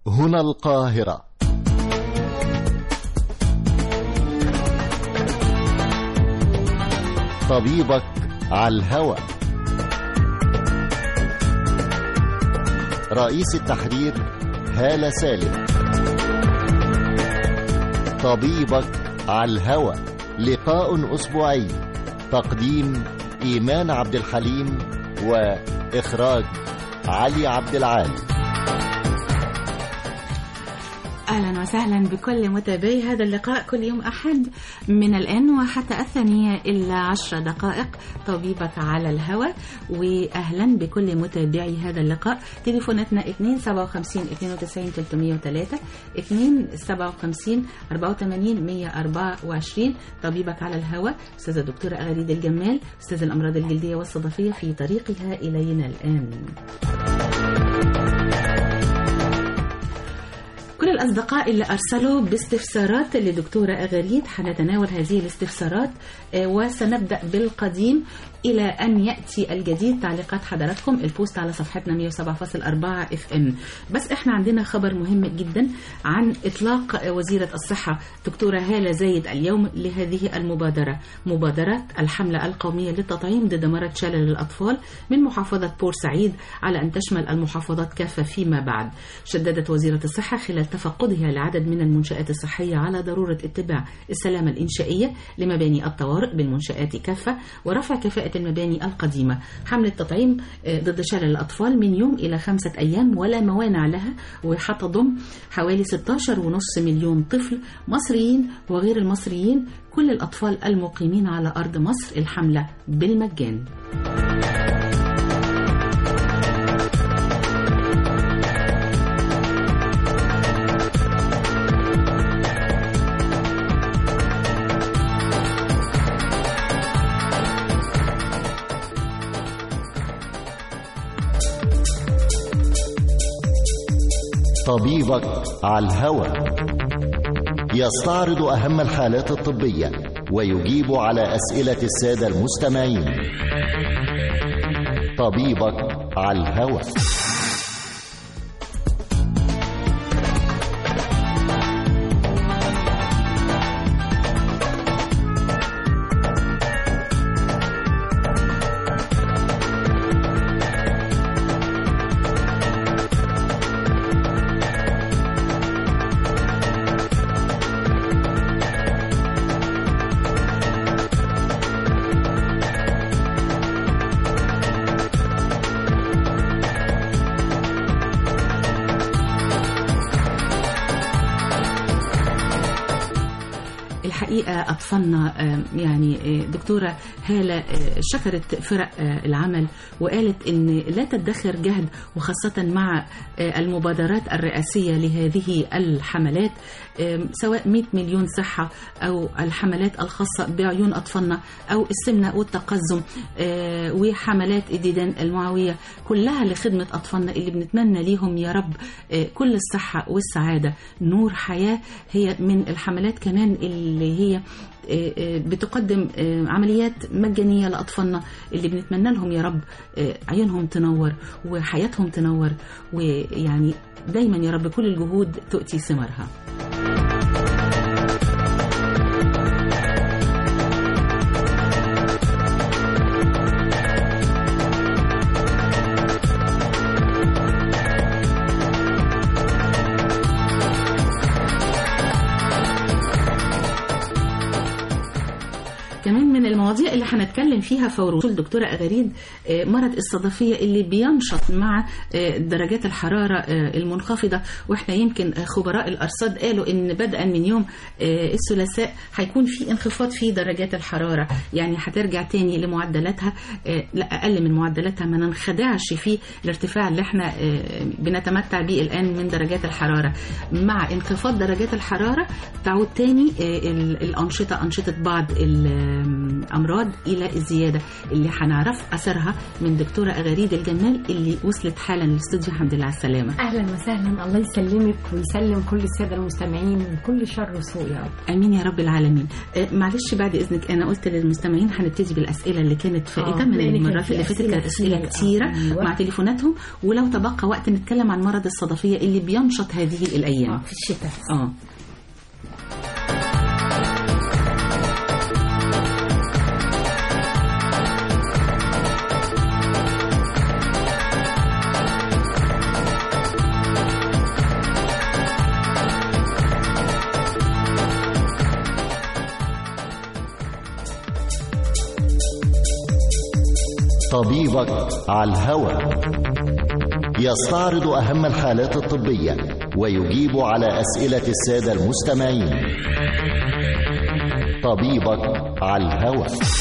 هنا القاهرة طبيبك على الهوى رئيس التحرير هالة سالم طبيبك على الهوى لقاء أسبوعي تقديم إيمان عبد الحليم وإخراج علي عبد العال اهلا وسهلا بكل متابعي هذا اللقاء كل يوم احد من الان وحتى الثانيه الا عشر دقائق طبيبك على الهواء واهلا بكل متابعي هذا اللقاء تليفوناتنا 2 57 92 303 2 57 84 124 طبيبك على الهواء استاذه الدكتوره اغريد الجمال استاذ الامراض الجلديه والصدفيه في طريقها الينا الان كل الأصدقاء اللي أرسلوا باستفسارات لدكتورة أغريد حنتناول هذه الاستفسارات وسنبدأ بالقديم إلى أن يأتي الجديد تعليقات حضراتكم البوست على صفحتنا 107.4 اف ام بس احنا عندنا خبر مهم جدا عن إطلاق وزيرة الصحة دكتورة هالة زايد اليوم لهذه المبادرة مبادرة الحملة القومية للتطعيم ضد مرض شلل الأطفال من محافظة بورسعيد على أن تشمل المحافظات كافة فيما بعد شددت وزيرة الصحة خلال تفقدها لعدد من المنشآت الصحية على ضرورة اتباع السلامة الإنشائية لمباني الطوارئ بالمنشآت كافة ورفع كفاءة المباني القديمة حملة التطعيم ضد شلل الأطفال من يوم إلى خمسة أيام ولا موانع لها وحتضم حوالي 16.5 مليون طفل مصريين وغير المصريين كل الأطفال المقيمين على أرض مصر الحملة بالمجان طبيبك على الهوى يستعرض أهم الحالات الطبية ويجيب على أسئلة السادة المستمعين طبيبك على الهوى الحقيقة أطفالنا يعني دكتورة هالة شكرت فرق العمل وقالت إن لا تدخر جهد وخاصة مع المبادرات الرئاسية لهذه الحملات سواء 100 مليون صحة أو الحملات الخاصة بعيون أطفالنا أو السمنة والتقزم وحملات الديدان المعوية كلها لخدمة أطفالنا اللي بنتمنى ليهم يا رب كل الصحة والسعادة نور حياة هي من الحملات كمان اللي هي بتقدم عمليات مجانية لأطفالنا اللي بنتمنى لهم يا رب عيونهم تنور وحياتهم تنور ويعني دايما يا رب كل الجهود تؤتي ثمارها كمان من المواضيع اللي هنتكلم فيها فور وصول دكتورة أغاريد مرض الصدفية اللي بينشط مع درجات الحرارة المنخفضة واحنا يمكن خبراء الأرصاد قالوا إن بدءا من يوم الثلاثاء هيكون في انخفاض في درجات الحرارة يعني هترجع تاني لمعدلاتها لا أقل من معدلاتها ما ننخدعش في الارتفاع اللي احنا بنتمتع به الآن من درجات الحرارة مع انخفاض درجات الحرارة تعود تاني الأنشطة أنشطة بعض آم، امراض الى الزياده اللي هنعرف اثرها من دكتوره اغاريد الجمال اللي وصلت حالا للاستوديو الحمد لله على السلامه اهلا وسهلا الله يسلمك ويسلم كل الساده المستمعين من كل شر وسوء يا رب امين يا رب العالمين آه، معلش بعد اذنك انا قلت للمستمعين هنبتدي بالاسئله اللي كانت فائته آه، من لأن كان المرات في اللي فاتت أسئلة كانت اسئله كتير. كتيره أيوة. مع تليفوناتهم ولو تبقى وقت نتكلم عن مرض الصدفيه اللي بينشط هذه الايام آه، في الشتاء اه طبيبك على الهوى يستعرض أهم الحالات الطبية ويجيب على أسئلة السادة المستمعين طبيبك على الهوى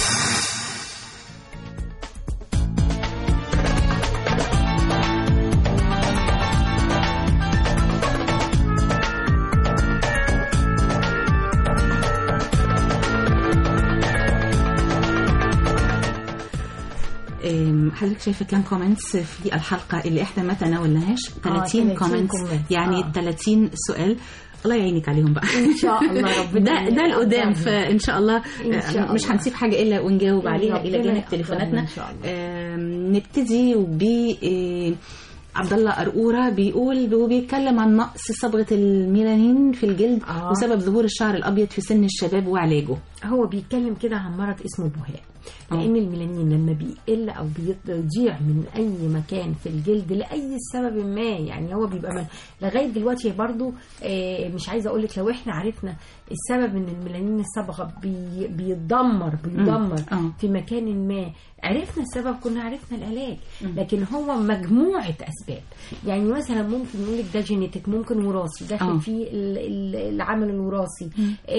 آم، حضرتك شايفه كام كومنتس في الحلقه اللي احنا ما تناولناهاش 30 30 كومنتس comment. يعني آه. 30 سؤال الله يعينك عليهم بقى ان شاء الله ربنا ده ده القدام يقدرنا. فان شاء الله إن شاء آه، مش الله. هنسيب حاجه الا ونجاوب عليها الى ربنا جانب يقدرنا تليفوناتنا إن شاء الله. آم، نبتدي ب آه، عبد الله قرقوره بيقول وبيتكلم عن نقص صبغه الميلانين في الجلد آه. وسبب ظهور الشعر الابيض في سن الشباب وعلاجه هو بيتكلم كده عن مرض اسمه البهاء آه. لان الميلانين لما بيقل او بيضيع من اي مكان في الجلد لاي سبب ما يعني هو بيبقى من لغايه دلوقتي برضو آه، مش عايزه اقول لك لو احنا عرفنا السبب ان الميلانين الصبغه بي بيتدمر بيدمر آه. في مكان ما عرفنا السبب كنا عرفنا العلاج لكن هو مجموعه اسباب يعني مثلا ممكن نقول لك ده جينيتك ممكن وراثي آه. داخل فيه ال- ال- العامل الوراثي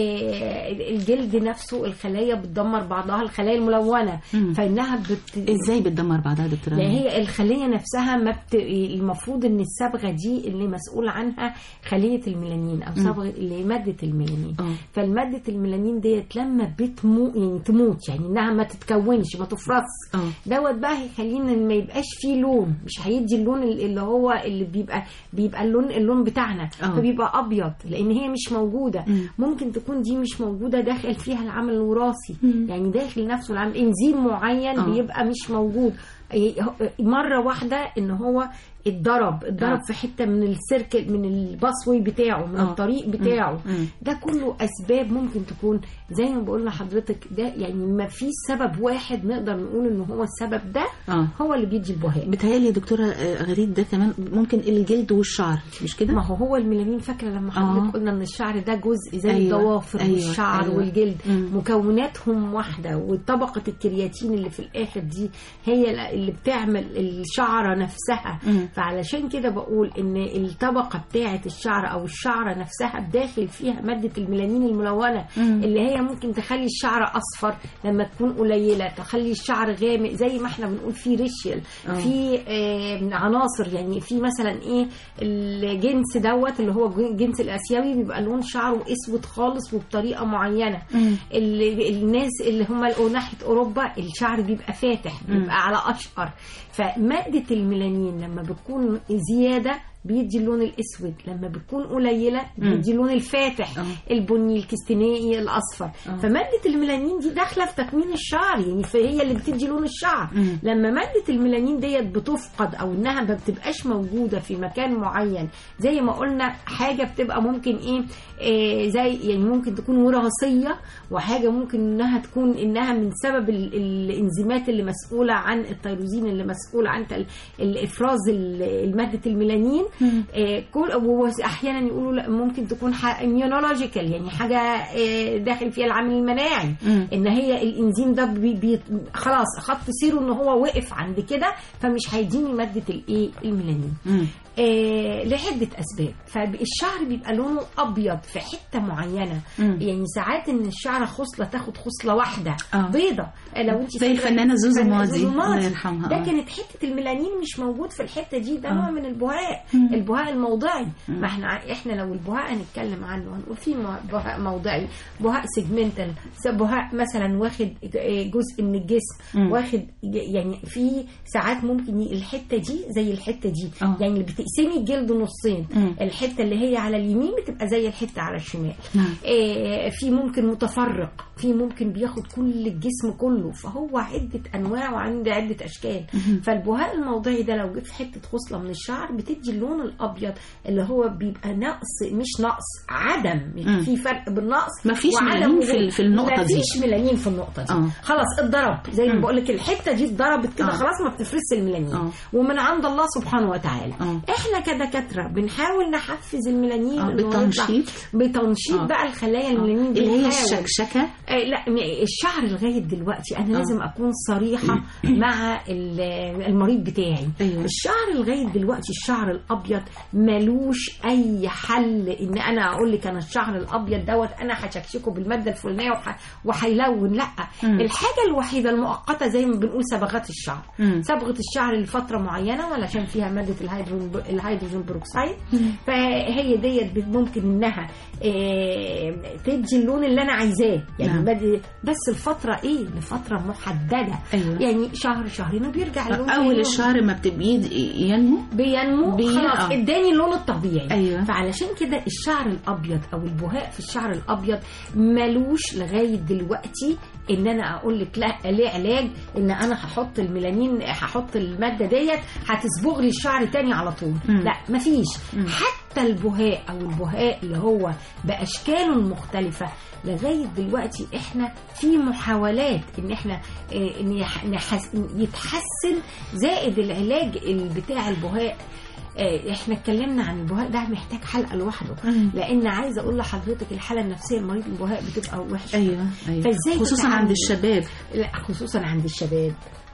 آه، الجلد نفسه الخلايا بتدمر بعضها الخلايا الملونه مم. فانها بت... ازاي بتدمر بعضها يا دكتوره يعني هي الخليه نفسها ما بت... المفروض ان الصبغه دي اللي مسؤول عنها خليه الميلانين او صبغه اللي ماده الميلانين آه. فالماده الميلانين ديت لما بتموت يعني تموت يعني انها ما تتكونش ما تفرص اه دوت بقى هيخلينا إن ما يبقاش فيه لون مش هيدي اللون ال- اللي هو اللي بيبقى بيبقى اللون اللون بتاعنا آه. فبيبقى ابيض لان هي مش موجوده مم. ممكن تكون دي مش موجوده داخل فيها العمل الوراثي مم. يعني داخل نفسه العمل انزيم معين آه. بيبقى مش موجود إيه، هو- مره واحده ان هو اتضرب اتضرب آه. في حته من السيركل من الباسوي بتاعه من آه. الطريق بتاعه مم. ده كله اسباب ممكن تكون زي ما بقول لحضرتك ده يعني ما في سبب واحد نقدر نقول ان هو السبب ده اه هو اللي بيدي البهاء بتهيألي يا دكتورة آه، غريب ده كمان ممكن الجلد والشعر مش كده؟ ما هو هو الميلانين فاكره لما حضرتك آه. قلنا ان الشعر ده جزء زي أيوة، الضوافر أيوة، والشعر أيوة. والجلد مم. مكوناتهم واحده وطبقه الكرياتين اللي في الاخر دي هي اللي بتعمل الشعره نفسها مم. فعلشان كده بقول ان الطبقه بتاعه الشعر او الشعره نفسها بداخل فيها ماده الميلانين الملونه مم. اللي هي ممكن تخلي الشعر اصفر لما تكون قليله تخلي الشعر غامق زي ما احنا بنقول في ريشيال آه. في آه، عناصر يعني في مثلا ايه الجنس دوت اللي هو الجنس الاسيوي بيبقى لون شعره اسود خالص وبطريقه معينه مم. ال- الناس اللي هم اللي ناحيه اوروبا الشعر بيبقى فاتح بيبقى على اشقر فماده الميلانين لما بتكون زياده بيدي اللون الاسود لما بتكون قليله بيدي اللون الفاتح آه. البني الكستنائي الاصفر آه. فماده الميلانين دي داخله في تكوين الشعر يعني فهي اللي بتدي لون الشعر مم. لما ماده الميلانين ديت بتفقد او انها ما بتبقاش موجوده في مكان معين زي ما قلنا حاجه بتبقى ممكن ايه, إيه زي يعني ممكن تكون وراثيه وحاجه ممكن انها تكون انها من سبب ال- الانزيمات اللي مسؤوله عن التيروزين اللي مسؤول عن تل- الافراز ال- ماده الميلانين إيه كل واحيانا يقولوا لا ممكن تكون اميونولوجيكال يعني حاجه إيه داخل فيها العامل المناعي مم. ان هي الانزيم ده بي بي خلاص خط سيره ان هو وقف عند كده فمش هيديني ماده الايه الميلانين مم. آه لعده اسباب فالشعر بيبقى لونه ابيض في حته معينه مم. يعني ساعات ان الشعر خصله تاخد خصله واحده آه. بيضه آه، لو انت زي فاكرة الفنانة زوزو الفنانة ماضي، زوزو الله ماضي. يرحمها، ده آه. كانت حته الميلانين مش موجود في الحته دي ده آه. نوع من البهاء مم. البهاء الموضعي مم. ما احنا احنا لو البهاء هنتكلم عنه هنقول في مو- بهاء موضعي بهاء سيجمنتال بهاء مثلا واخد جزء من الجسم مم. واخد يعني في ساعات ممكن ي- الحته دي زي الحته دي آه. يعني اللي بتقسمي الجلد نصين مم. الحته اللي هي على اليمين بتبقى زي الحته على الشمال نعم. آه، في ممكن متفرق في ممكن بياخد كل الجسم كله فهو عدة أنواع وعنده عدة أشكال مهم. فالبهاء الموضعي ده لو جه في حتة خصلة من الشعر بتدي اللون الأبيض اللي هو بيبقى نقص مش نقص عدم مم. في فرق بين نقص مفيش وعدم ميلانين في وجود. ال- في النقطة دي. مفيش ميلانين في النقطة دي آه. خلاص اتضرب زي ما مم. بقول لك الحتة دي اتضربت كده آه. خلاص ما بتفرزش الميلانين آه. ومن عند الله سبحانه وتعالى آه. احنا كدكاترة بنحاول نحفز الميلانين آه، إنه يطلع. بتنشيط. بتنشيط آه. بقى الخلايا آه. الميلانين اللي هي بنحاول. الشكشكة آه، لا م- الشعر لغايه دلوقتي انا آه. لازم اكون صريحه مع ال- المريض بتاعي أيوة. الشعر لغايه دلوقتي الشعر الابيض ملوش اي حل ان انا اقول لك انا الشعر الابيض دوت انا هشكشكه بالماده الفلانيه وح- وهيلون لا مم. الحاجه الوحيده المؤقته زي ما بنقول صبغات الشعر مم. صبغه الشعر لفتره معينه علشان فيها ماده الهيدروجين الهيدروجين بروكسيد فهي ديت بت- ممكن انها آه، تدي اللون اللي انا عايزاه يعني نعم. بدي بس الفتره ايه لفتره محدده أيوة. يعني شهر شهرين وبيرجع اللون أول تاني. الشهر ما بتبيد ينمو بينمو بي- خلاص آه. اداني اللون الطبيعي أيوة. فعلشان كده الشعر الابيض او البهاء في الشعر الابيض ملوش لغايه دلوقتي ان انا اقول لك لا ليه علاج ان انا هحط الميلانين هحط الماده ديت هتصبغ لي الشعر تاني على طول مم. لا مفيش مم. حتى البهاء او البهاء اللي هو باشكاله المختلفه لغايه دلوقتي احنا في محاولات ان احنا آه، ان يح- نحس- يتحسن زائد العلاج ال- بتاع البهاء آه، احنا اتكلمنا عن البهاء ده محتاج حلقه لوحده مم. لان عايزه اقول لحضرتك الحاله النفسيه لمريض البهاء بتبقى وحشه أيوة أيوة فإزاي خصوصا تتعامل؟ عند الشباب لا خصوصا عند الشباب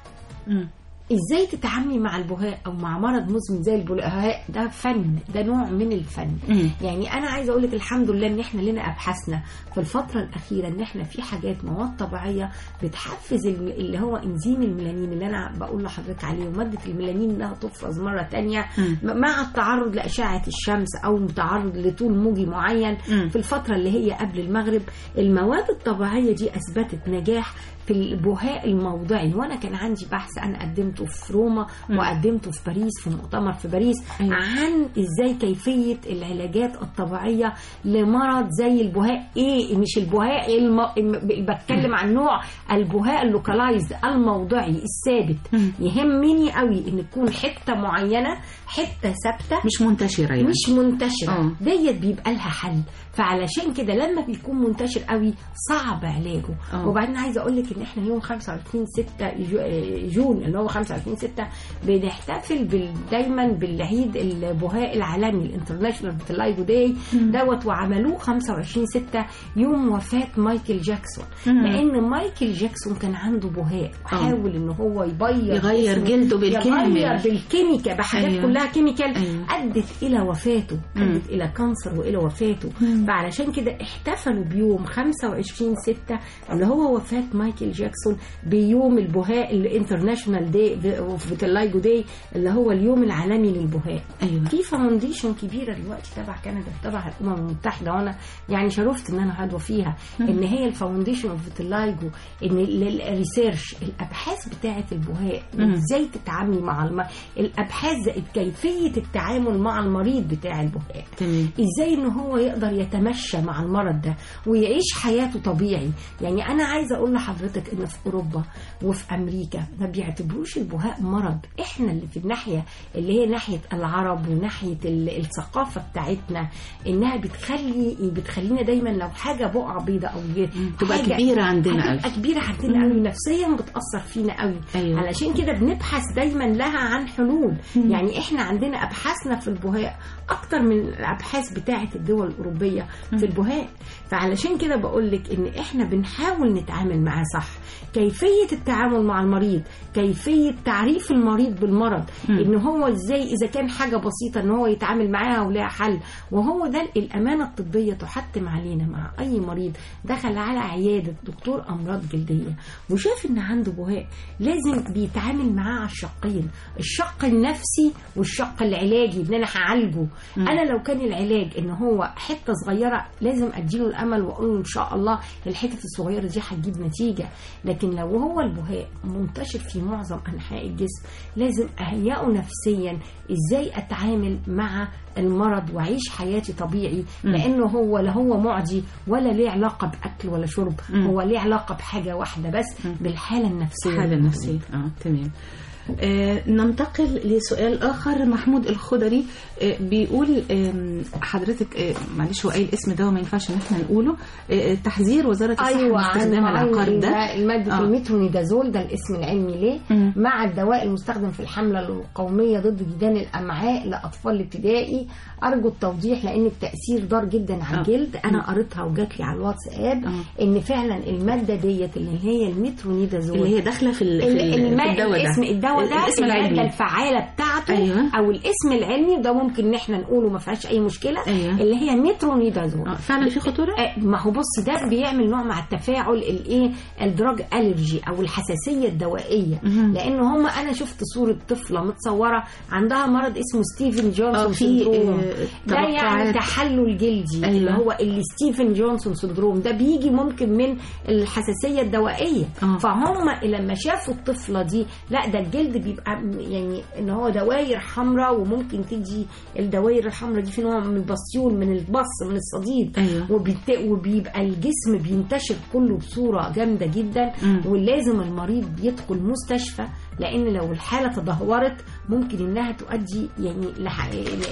مم. ازاي تتعاملي مع البهاء او مع مرض مزمن زي البهاء ده فن ده نوع من الفن مم. يعني انا عايزه اقول لك الحمد لله ان احنا لنا ابحاثنا في الفتره الاخيره ان احنا في حاجات مواد طبيعيه بتحفز الم- اللي هو انزيم الميلانين اللي انا بقول لحضرتك عليه وماده الميلانين انها تفرز مره تانية مم. م- مع التعرض لاشعه الشمس او التعرض لطول موجي معين مم. في الفتره اللي هي قبل المغرب المواد الطبيعيه دي اثبتت نجاح في البهاء الموضعي وانا كان عندي بحث انا قدمته في روما مم. وقدمته في باريس في مؤتمر في باريس أيوة. عن ازاي كيفيه العلاجات الطبيعيه لمرض زي البهاء ايه مش البهاء الم... الم- بتكلم عن نوع البهاء اللوكالايزد الموضعي الثابت مم. يهمني قوي ان تكون حته معينه حته ثابته مش منتشرة يعني مش منتشرة آه. ديت بيبقى لها حل فعلشان كده لما بيكون منتشر قوي صعب علاجه آه. وبعدين عايزه اقول لك ان احنا يوم 25 6 جو- آه، جون اللي هو 25 6 بنحتفل بال دايما بالعيد البهاء العالمي الانترناشونال فيتلايجو داي دوت وعملوه 25 6 يوم وفاه مايكل جاكسون مم. لان مايكل جاكسون كان عنده بهاء وحاول ان هو يبيض يغير جسمه، جلده بالكامل. يغير بالكيميكا بحاجات أيوة. كلها كيميكال أيوة. ادت الى وفاته مم. ادت الى كانسر والى وفاته مم. فعلشان كده احتفلوا بيوم 25 6 اللي هو وفاه مايكل جاكسون بيوم البهاء الانترناشونال داي فيتلايجو داي اللي هو اليوم العالمي للبهاء أيوة في فاونديشن كبيره دلوقتي تبع كندا تبع الامم المتحده وانا يعني شرفت ان انا عضوه فيها ان هي الفاونديشن اوف فيتلايجو ان الريسيرش الابحاث بتاعه البهاء مم. ازاي تتعاملي مع الم... الابحاث زائد كيفيه التعامل مع المريض بتاع البهاء تمام ازاي ان هو يقدر يتمشى مع المرض ده ويعيش حياته طبيعي يعني انا عايزه اقول لحضرتك ان في اوروبا وفي امريكا ما بيعتبروش البهاء مرض احنا اللي في الناحيه اللي هي ناحيه العرب وناحيه ال- الثقافه بتاعتنا انها بتخلي بتخلينا دايما لو حاجه بقعه بيضاء او تبقى حاجة كبيرة عندنا هتبقى قوي. كبيره عندنا قوي نفسيا بتاثر فينا قوي أيوة. علشان كده بنبحث دايما لها عن حلول يعني احنا عندنا ابحاثنا في البهاء اكتر من الابحاث بتاعه الدول الاوروبيه في البهاء فعلشان كده بقول لك ان احنا بنحاول نتعامل معاه صح كيفيه التعامل مع المريض كيفيه طريقه تعريف المريض بالمرض مم. ان هو ازاي اذا كان حاجه بسيطه ان هو يتعامل معاها ولها حل وهو ده الامانه الطبيه تحتم علينا مع اي مريض دخل على عياده دكتور امراض جلديه وشاف ان عنده بهاء لازم بيتعامل معاه على الشقين الشق النفسي والشق العلاجي ان انا هعالجه مم. انا لو كان العلاج ان هو حته صغيره لازم اديله الامل واقول له ان شاء الله الحته الصغيره دي هتجيب نتيجه لكن لو هو البهاء منتشر في معظم انحاء الجسم لازم اهيئه نفسيا ازاي اتعامل مع المرض واعيش حياتي طبيعي مم. لانه هو لا هو معدي ولا ليه علاقه باكل ولا شرب مم. هو ليه علاقه بحاجه واحده بس مم. بالحاله النفسيه الحالة النفسية اه تمام آه ننتقل لسؤال آخر محمود الخضري آه بيقول آم، حضرتك آه معلش هو قايل الاسم ده وما ينفعش ان احنا نقوله آه تحذير وزارة الصحة ايوه من استخدام عن العقار ده الماده آه. الميترونيدازول ده الاسم العلمي ليه مم. مع الدواء المستخدم في الحمله القوميه ضد جدان الامعاء لاطفال الابتدائي ارجو التوضيح لان التاثير ضار جدا على آه. الجلد انا قريتها وجات لي على الواتساب آه. ان فعلا الماده ديت اللي هي الميترونيدازول اللي هي داخلة في, ال- في, ال- ال- في الما- الدواء ده الاسم الدواء ده الاسم الماده العلمي الفعاله بتاعته أيوة. او الاسم العلمي ده ممكن ان احنا نقوله ما فيهاش اي مشكله أيوة. اللي هي ميترونيدازول آه فعلا في خطورة آه، ما هو بص ده بيعمل نوع مع التفاعل الايه الدراج الرجي او الحساسيه الدوائيه مهم. لان هم انا شفت صوره طفله متصوره عندها مرض اسمه ستيفن آه، جونسون في، سندروم آه، ده يعني توقعات. تحلل جلدي أيوة. اللي هو اللي ستيفن جونسون سندروم ده بيجي ممكن من الحساسيه الدوائيه آه. فهم لما شافوا الطفله دي لا ده الجلد بيبقى م- يعني ان هو دواير حمراء وممكن تدي الدواير الحمراء دي في نوع من البسيول من البص من الصديد أيوة. وبيت... وبيبقى الجسم بينتشر كله بصوره جامده جدا مم. ولازم المريض يدخل مستشفى لان لو الحاله تدهورت ممكن انها تؤدي يعني لح...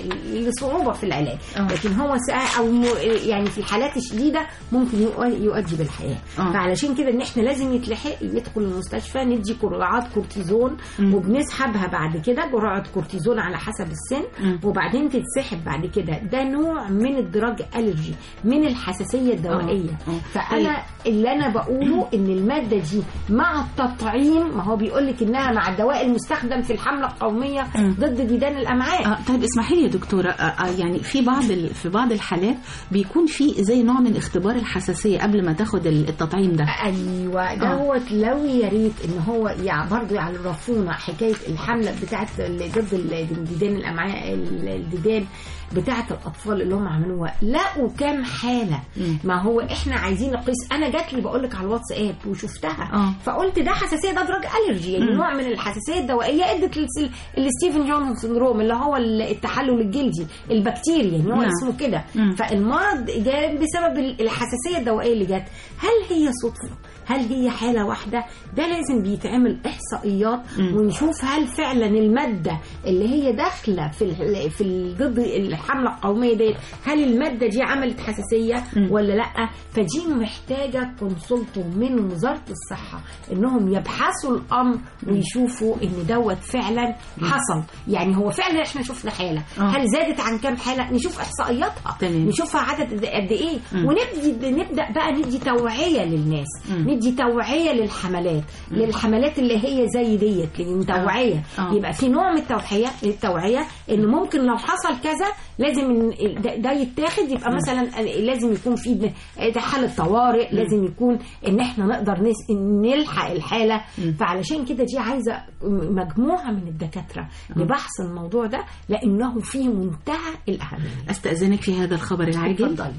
لصعوبه في العلاج آه. لكن هو سا... او م... يعني في الحالات الشديده ممكن يؤ- يؤدي بالحياه آه. فعلشان كده ان احنا لازم يتلحق يدخل المستشفى ندي جرعات كورتيزون مم. وبنسحبها بعد كده جرعه كورتيزون على حسب السن مم. وبعدين تتسحب بعد كده ده نوع من الدراج الرجي من الحساسيه الدوائيه آه. فانا اللي انا بقوله ان الماده دي مع التطعيم ما هو بيقول لك انها مع الدواء المستخدم في الحمله القوميه مم. ضد ديدان الامعاء آه طيب اسمحي لي يا دكتورة آه آه يعني في بعض ال... في بعض الحالات بيكون في زي نوع من اختبار الحساسية قبل ما تاخد ال- التطعيم ده ايوه دوت لو يا ريت ان هو يع برضه يعرفونا حكايه الحمله بتاعت اللي ضد الديدان الامعاء الديدان بتاعت الاطفال اللي هم عملوها لقوا كام حاله مم. ما هو احنا عايزين نقيس انا جات لي بقول لك على الواتساب وشفتها آه. فقلت ده حساسيه ده دراج الرجي يعني مم. نوع من الحساسيه الدوائيه ادت للس- لستيفن جونسون سندروم اللي هو التحلل الجلدي البكتيريا يعني هو نعم. اسمه كده مم. فالمرض جاء بسبب الحساسيه الدوائيه اللي جت هل هي صدفه هل هي حاله واحده ده لازم بيتعمل احصائيات مم. ونشوف هل فعلا الماده اللي هي داخله في ال في ال- ضد الحمله القوميه ديت هل الماده دي عملت حساسيه مم. ولا لا فدي محتاجه كونسلتو من وزاره الصحه انهم يبحثوا الامر ويشوفوا ان دوت فعلا حصل يعني هو فعلا احنا شفنا حاله آه. هل زادت عن كام حاله نشوف احصائياتها تمام. نشوفها عدد قد- قد ايه مم. ونبدي نبدا بقى ندي توعيه للناس مم. ندي توعيه للحملات للحملات اللي هي زي ديت لان توعيه آه. يبقى في نوع من التوعيه التوعيه ان ممكن لو حصل كذا لازم إن ده- ده يتاخد يبقى مثلا لازم يكون في ده حاله طوارئ لازم يكون ان احنا نقدر نس- نلحق الحاله فعلشان كده دي عايزه مجموعه من الدكاتره لبحث الموضوع ده لانه فيه منتهى الاهميه استأذنك في هذا الخبر العاجل اتفضلي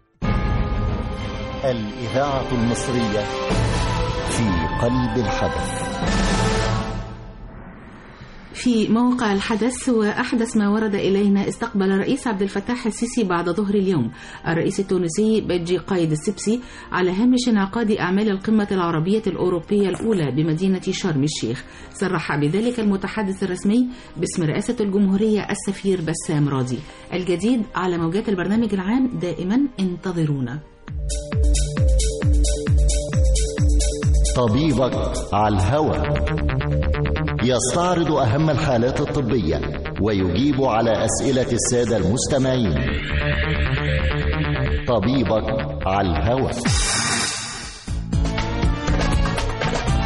الإذاعة المصرية في قلب الحدث في موقع الحدث وأحدث ما ورد إلينا استقبل الرئيس عبد الفتاح السيسي بعد ظهر اليوم الرئيس التونسي بجي قايد السبسي على هامش انعقاد أعمال القمة العربية الأوروبية الأولى بمدينة شرم الشيخ صرح بذلك المتحدث الرسمي باسم رئاسة الجمهورية السفير بسام راضي الجديد على موجات البرنامج العام دائما انتظرونا طبيبك على الهوى يستعرض أهم الحالات الطبية ويجيب على أسئلة السادة المستمعين طبيبك على الهوى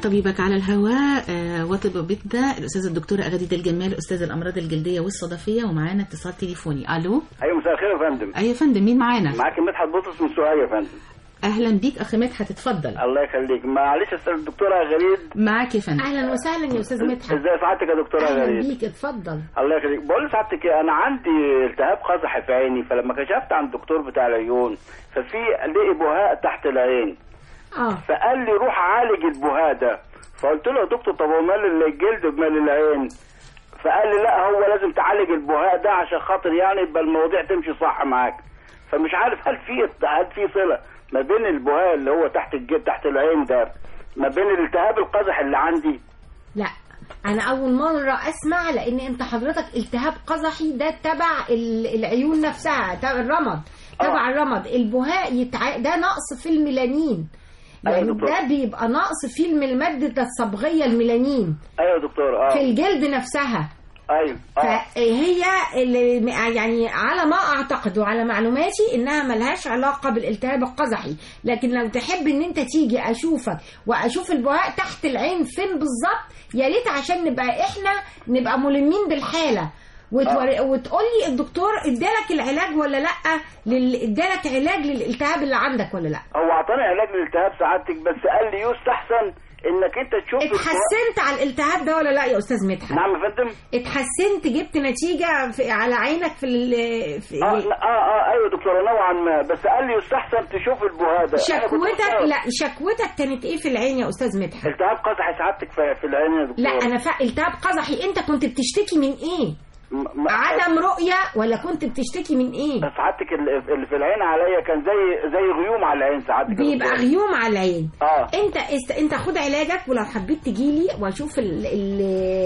طبيبك على الهواء آه، وطبيبتنا الأستاذة الدكتورة أغاديد الجمال أستاذ الأمراض الجلدية والصدفية ومعانا اتصال تليفوني ألو ايوه مساء الخير يا فندم أي يا فندم مين معانا معاك مدحت بطرس من سوهاج يا فندم أهلا بيك أخي مدحت اتفضل الله يخليك معلش يا استاذ الدكتوره غريب معاك يا فندم اهلا وسهلا يا استاذ مدحت ازاي سعادتك يا دكتوره اهلا غريب بيك اتفضل الله يخليك بقول لسعادتك إيه، انا عندي التهاب قزح في عيني فلما كشفت عند الدكتور بتاع العيون ففي لقي بهاء تحت العين اه فقال لي روح عالج البهاء ده فقلت له يا دكتور طب هو مال الجلد بمال العين فقال لي لا هو لازم تعالج البهاء ده عشان خاطر يعني يبقى المواضيع تمشي صح معاك فمش عارف هل في هل في صله ما بين البهاء اللي هو تحت الجلد تحت العين ده ما بين الالتهاب القزح اللي عندي لا انا اول مره اسمع لان انت حضرتك التهاب قزحي ده تبع ال- العيون نفسها تبع الرمد تبع آه. الرمد البهاء يتع... ده نقص في الميلانين أيوة يعني دكتور. ده بيبقى نقص في الم- الماده الصبغيه الميلانين ايوه يا دكتور اه في الجلد نفسها ايوه اه فهي اللي يعني على ما اعتقد وعلى معلوماتي انها ملهاش علاقه بالالتهاب القزحي لكن لو تحب ان انت تيجي اشوفك واشوف البهاء تحت العين فين بالظبط يا ريت عشان نبقى احنا نبقى ملمين بالحاله وتور... وتقول لي الدكتور ادالك العلاج ولا لا لل... ادالك علاج للالتهاب اللي عندك ولا لا هو اعطاني علاج للالتهاب سعادتك بس قال لي يستحسن انك انت تشوف البهاء- اتحسنت على الالتهاب ده ولا لا يا استاذ مدحت نعم يا فندم اتحسنت جبت نتيجه في... على عينك في, ال... في... اه لا، اه اه ايوه دكتوره نوعا ما بس قال لي يستحسن تشوف البهاء ده أنا كنت شكوتك مستغرب. لا شكوتك كانت ايه في العين يا استاذ مدحت التهاب قزحي سعادتك في, في العين يا دكتور لا انا فا... التهاب قزحي انت كنت بتشتكي من ايه م- م- عدم رؤيه ولا كنت بتشتكي من ايه سعادتك اللي اللي في العين عليا كان زي زي غيوم على العين سعادتك يا بيبقى دكتور. غيوم على العين اه انت است... انت خد علاجك ولو حبيت تجيلي واشوف ال... ال...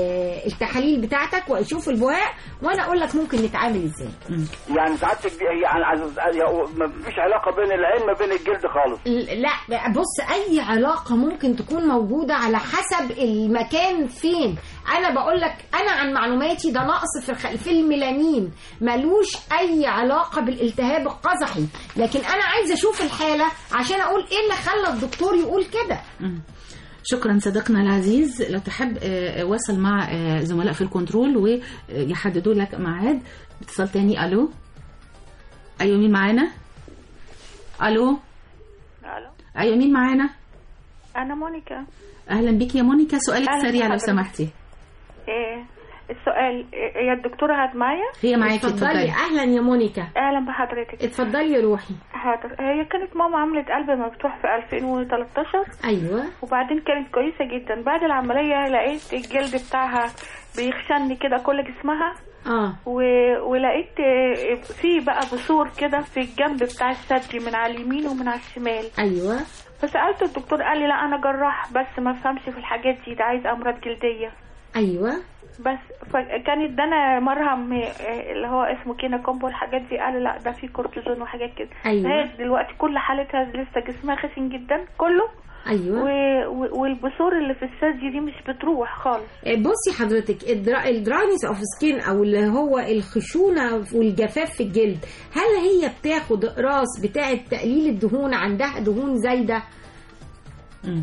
التحاليل بتاعتك واشوف البهاء وانا اقول لك ممكن نتعامل ازاي يعني سعادتك دي يعني عايز ما فيش علاقه بين العين ما بين الجلد خالص ل- لا بص اي علاقه ممكن تكون موجوده على حسب المكان فين انا بقول لك انا عن معلوماتي ده نقص في الخ... في الميلانين ملوش اي علاقه بالالتهاب القزحي لكن انا عايزه اشوف الحاله عشان اقول ايه اللي خلى الدكتور يقول كده مم. شكرا صديقنا العزيز لو تحب آه، وصل مع آه، زملاء في الكنترول ويحددوا لك ميعاد اتصال تاني الو ايوه مين معانا الو الو ايوه مين معانا انا مونيكا اهلا بيك يا مونيكا سؤالك أهلا سريع لو بحضرتك. سمحتي ايه السؤال إيه هي الدكتوره قاعد معايا هي معاكي اتفضلي اتفضلي اهلا يا مونيكا اهلا بحضرتك اتفضلي يا روحي حاضر هي كانت ماما عملت قلب مفتوح في 2013 ايوه وبعدين كانت كويسه جدا بعد العمليه لقيت الجلد بتاعها بيخشني كده كل جسمها اه و... ولقيت آه، في بقى بثور كده في الجنب بتاع الثدي من على اليمين ومن على الشمال ايوه فسالت الدكتور قال لي لا انا جراح بس ما فهمش في الحاجات دي ده عايز امراض جلديه ايوه بس فكان ادانا مرهم آه، اللي هو اسمه كينا كومبو الحاجات دي قال لا ده فيه كورتيزون وحاجات كده أيوة. هي دلوقتي كل حالتها لسه جسمها خشن جدا كله ايوه و... و... والبثور اللي في الثدي دي مش بتروح خالص بصي حضرتك الدرا... الدراينس اوف سكين او اللي هو الخشونه والجفاف في الجلد هل هي بتاخد اقراص بتاعه تقليل الدهون عندها دهون زايده مم.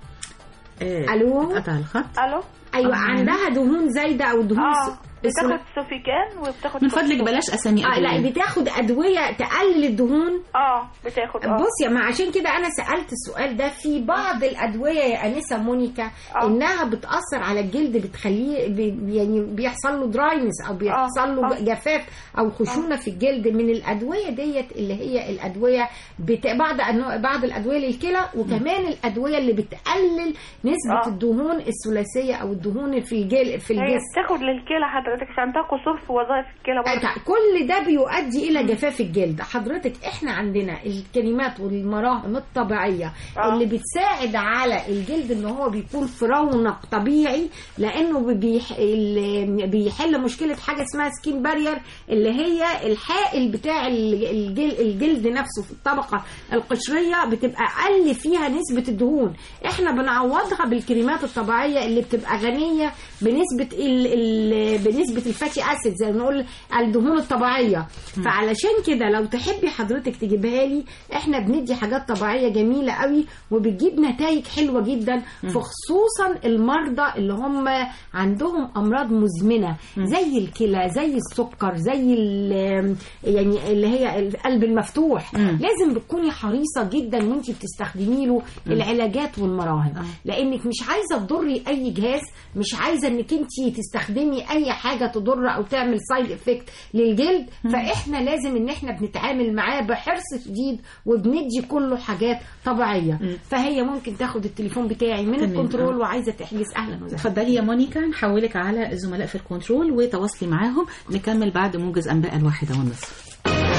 آه، الو قطع الخط الو ايوه آه. عندها دهون زايده او دهون اه س- بتاخد سوفيكان وبتاخد من فضلك كورتيزون. بلاش اسامي اه لا أدوية. بتاخد ادويه تقلل الدهون اه بتاخد اه بصي ما عشان كده انا سالت السؤال ده في بعض الادويه يا انسه مونيكا آه. انها بتاثر على الجلد بتخليه بي يعني بيحصل له دراينس او بيحصل له آه. جفاف او خشونه في الجلد من الادويه ديت اللي هي الادويه بت... بعض أنواع بعض الادويه للكلى وكمان الادويه اللي بتقلل نسبه آه. الدهون الثلاثيه او الدهون في الجل في هي الجسم بتاخد للكلى حضرتك عشان عندها قصور في وظائف الكلى برضه طيب، كل ده بيؤدي الى جفاف الجلد حضرتك احنا عندنا الكريمات والمراهم الطبيعيه آه. اللي بتساعد على الجلد ان هو بيكون في رونق طبيعي لانه بيح... ال- بيحل مشكله حاجه اسمها سكين بارير اللي هي الحائل بتاع ال- الجل... الجلد نفسه في الطبقه القشريه بتبقى اقل فيها نسبه الدهون احنا بنعوضها بالكريمات الطبيعيه اللي بتبقى غنيه بنسبه ال... ال... نسبه الفاتي اسيد زي ما نقول الدهون الطبيعيه فعلشان كده لو تحبي حضرتك تجيبها لي احنا بندي حاجات طبيعيه جميله قوي وبتجيب نتائج حلوه جدا خصوصا المرضى اللي هم عندهم امراض مزمنه زي الكلى زي السكر زي ال- يعني اللي هي القلب المفتوح لازم بتكوني حريصه جدا وانت بتستخدمي له العلاجات والمراهم لانك مش عايزه تضري اي جهاز مش عايزه انك انت تستخدمي اي حاجه تضر او تعمل سايد افكت للجلد فاحنا لازم ان احنا بنتعامل معاه بحرص شديد وبندي كله حاجات طبيعيه فهي ممكن تاخد التليفون بتاعي من تمام. الكنترول آه. وعايزه تحجز اهلا وسهلا اتفضلي يا مونيكا نحولك على الزملاء في الكنترول وتواصلي معاهم نكمل بعد موجز انباء الواحده والنصف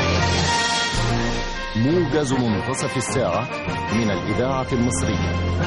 موجز منتصف الساعة من الإذاعة المصرية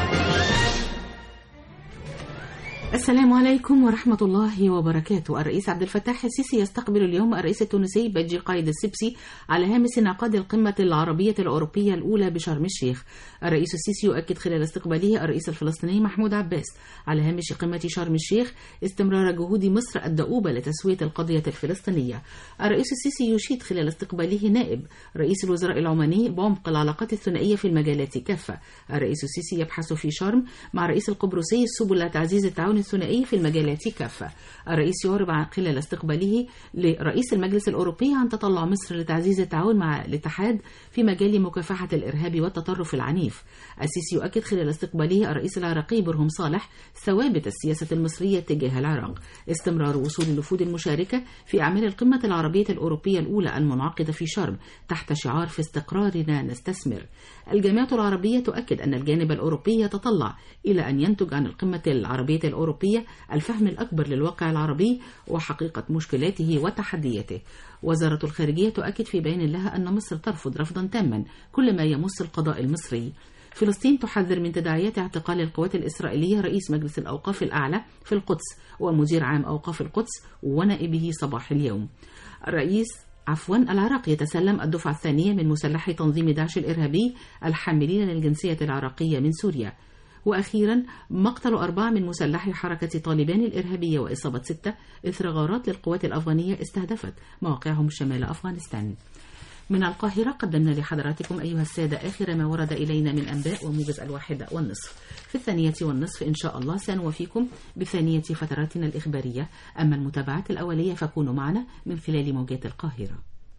السلام عليكم ورحمة الله وبركاته الرئيس عبد الفتاح السيسي يستقبل اليوم الرئيس التونسي بجي قايد السبسي على هامش انعقاد القمة العربية الأوروبية الأولى بشرم الشيخ الرئيس السيسي يؤكد خلال استقباله الرئيس الفلسطيني محمود عباس على هامش قمة شرم الشيخ استمرار جهود مصر الدؤوبة لتسوية القضية الفلسطينية الرئيس السيسي يشيد خلال استقباله نائب رئيس الوزراء العماني بعمق العلاقات الثنائية في المجالات كافة الرئيس السيسي يبحث في شرم مع الرئيس القبرصي سبل تعزيز التعاون الثنائي في المجالات كافة الرئيس يعرب عن خلال استقباله لرئيس المجلس الأوروبي عن تطلع مصر لتعزيز التعاون مع الاتحاد في مجال مكافحة الإرهاب والتطرف العنيف السيسي يؤكد خلال استقباله الرئيس العراقي برهم صالح ثوابت السياسة المصرية تجاه العراق استمرار وصول الوفود المشاركة في أعمال القمة العربية الأوروبية الأولى المنعقدة في شرم تحت شعار في استقرارنا نستثمر الجامعة العربية تؤكد أن الجانب الأوروبي يتطلع إلى أن ينتج عن القمة العربية الأوروبية الفهم الأكبر للواقع العربي وحقيقة مشكلاته وتحدياته وزارة الخارجية تؤكد في بيان لها أن مصر ترفض رفضا تاما كل ما يمس القضاء المصري فلسطين تحذر من تداعيات اعتقال القوات الإسرائيلية رئيس مجلس الأوقاف الأعلى في القدس ومدير عام أوقاف القدس ونائبه صباح اليوم الرئيس عفوا العراق يتسلم الدفعة الثانية من مسلحي تنظيم داعش الإرهابي الحاملين للجنسية العراقية من سوريا وأخيرا مقتل أربعة من مسلحي حركة طالبان الإرهابية وإصابة ستة إثر غارات للقوات الأفغانية استهدفت مواقعهم شمال أفغانستان من القاهرة قدمنا لحضراتكم أيها السادة آخر ما ورد إلينا من أنباء وموجز الواحدة والنصف في الثانية والنصف إن شاء الله سنوفيكم بثانية فتراتنا الإخبارية أما المتابعات الأولية فكونوا معنا من خلال موجات القاهرة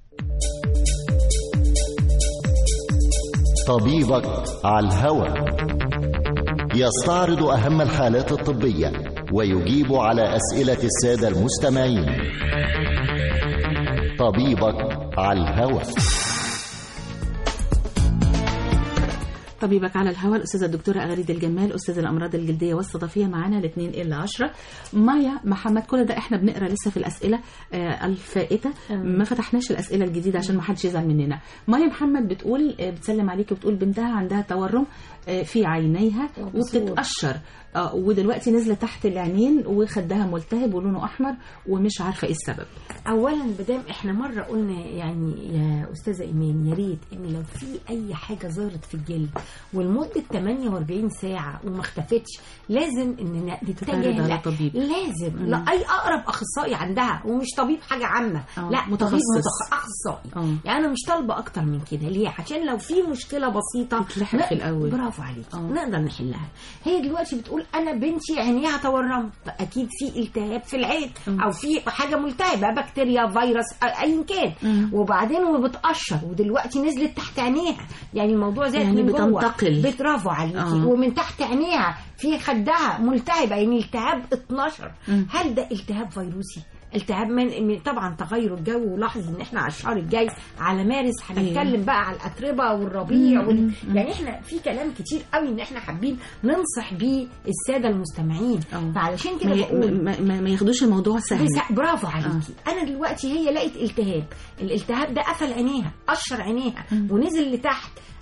طبيبك على الهوى يستعرض أهم الحالات الطبية ويجيب على أسئلة السادة المستمعين طبيبك على الهوى طبيبك على الهواء الأستاذة الدكتورة أغريد الجمال أستاذ الأمراض الجلدية والصدفية معانا الاثنين إلا عشرة مايا محمد كل ده احنا بنقرا لسه في الأسئلة آه الفائتة ما فتحناش الأسئلة الجديدة عشان ما حدش يزعل مننا مايا محمد بتقول آه بتسلم عليكي وبتقول بنتها عندها تورم آه في عينيها وبتتقشر آه ودلوقتي نزلت تحت العينين وخدها ملتهب ولونه أحمر ومش عارفة إيه السبب اولا مدام احنا مره قلنا يعني يا استاذه ايمان يا ريت ان لو في اي حاجه ظهرت في الجلد ولمده 48 ساعه وما اختفتش لازم ان تتعرض نتجه على لا طبيب. لازم مم. لا اي اقرب اخصائي عندها ومش طبيب حاجه عامه آه، لا متخصص. طبيب متخ... اخصائي آه. يعني انا مش طالبه اكتر من كده ليه عشان لو في مشكله بسيطه تتلحق لا، في الأول. برافو عليكي آه. نقدر نحلها هي دلوقتي بتقول انا بنتي عينيها تورمت اكيد في التهاب في العين مم. او في حاجه ملتهبه بكتيريا فيروس أ- ايا كان مم. وبعدين وبتقشر ودلوقتي نزلت تحت عينيها يعني الموضوع زي يعني من جوه. بتنتقل. برافو عليكي آه. ومن تحت عينيها في خدها ملتهبه يعني التهاب 12 مم. هل ده التهاب فيروسي التهاب من من- طبعا تغير الجو ولاحظ ان احنا على الشهر الجاي على مارس هنتكلم بقى على الاتربه والربيع مم. وال... مم. يعني احنا في كلام كتير قوي ان احنا حابين ننصح بيه الساده المستمعين آه. فعلشان كده ما, بقول ما, ما, ما ياخدوش الموضوع سهل بس برافو عليكي انا دلوقتي هي لقت التهاب الالتهاب ده قفل عينيها قشر عينيها مم. ونزل لتحت